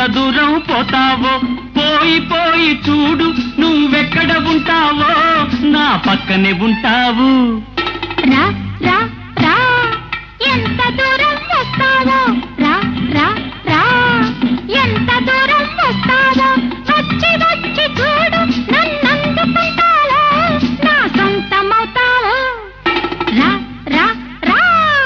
దూరం పోతావో పోయి పోయి చూడు నువ్వెక్కడ ఉంటావో నా పక్కనే ఉంటావు రా రా రా ఎంత దూరం వస్తావో రా రా రా ఎంత దూరం వస్తావో వచ్చి వచ్చి చూడు నన్నందుకుంటావో నా సొంతమవుతావో రా రా రా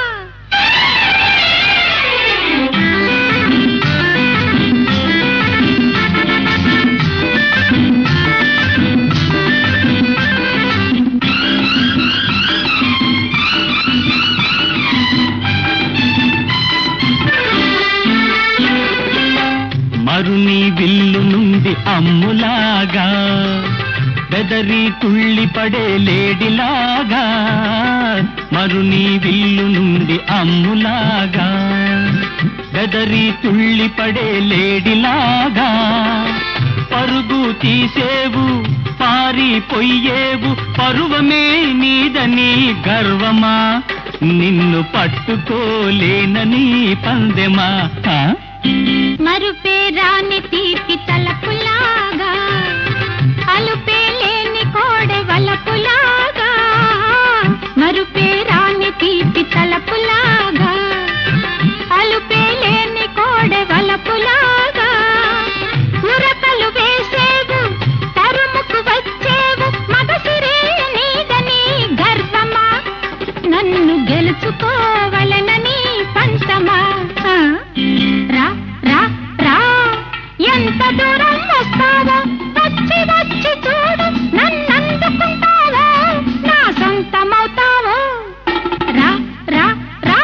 మరుని విల్లు నుండి అమ్ములాగా బెదరి తుళ్ళి పడే లేడిలాగా మరుని విల్లు నుండి అమ్ములాగా బెదరి తుళ్ళి పడే లేడిలాగా పరుగు తీసేవు పారిపోయేవు పరువమే నీదని గర్వమా నిన్ను పట్టుకోలేనని పందెమా ఆ? మరుపే రాని తీపి తలపులాగా అలుపే లేని కోడె వలపులాగా మరుపే రాని తీపి తలపులాగా అలుపే లేని కోడె వలపులాగా మురకలు వేసేవు తరుముకు వచ్చేవు మగసిరే నీదని గర్వమా నన్ను గెలుచుకోవలనని పంతమా ఆ? రా రా రా ఎంత దూరం వస్తావో వచ్చి వచ్చి చూడు నన్నందుకుంటావో నా సొంతమవుతావో రా రా రా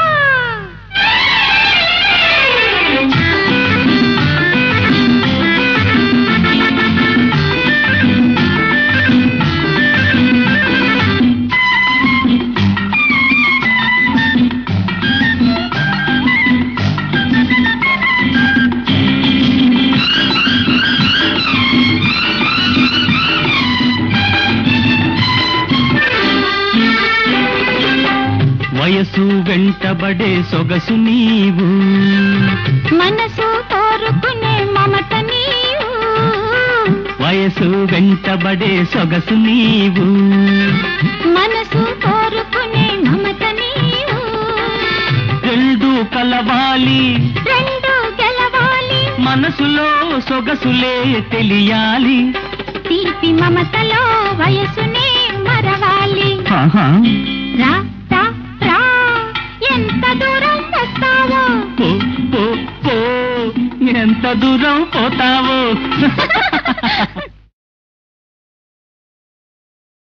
వయసు వెంటబడే సొగసు నీవు మనసు కోరుకునే మమత నీవు వయసు వెంటబడే సొగసు నీవు మనసు కోరుకునే మమత నీవు రెండు కలవాలి రెండు గెలవాలి మనసులో సొగసులే తెలియాలి తీపి మమతలో వయసునే మరవాలి ఆహా. రా రా రా ఎంత దూరం వస్తావో పో పో పో ఎంత దూరం పోతావో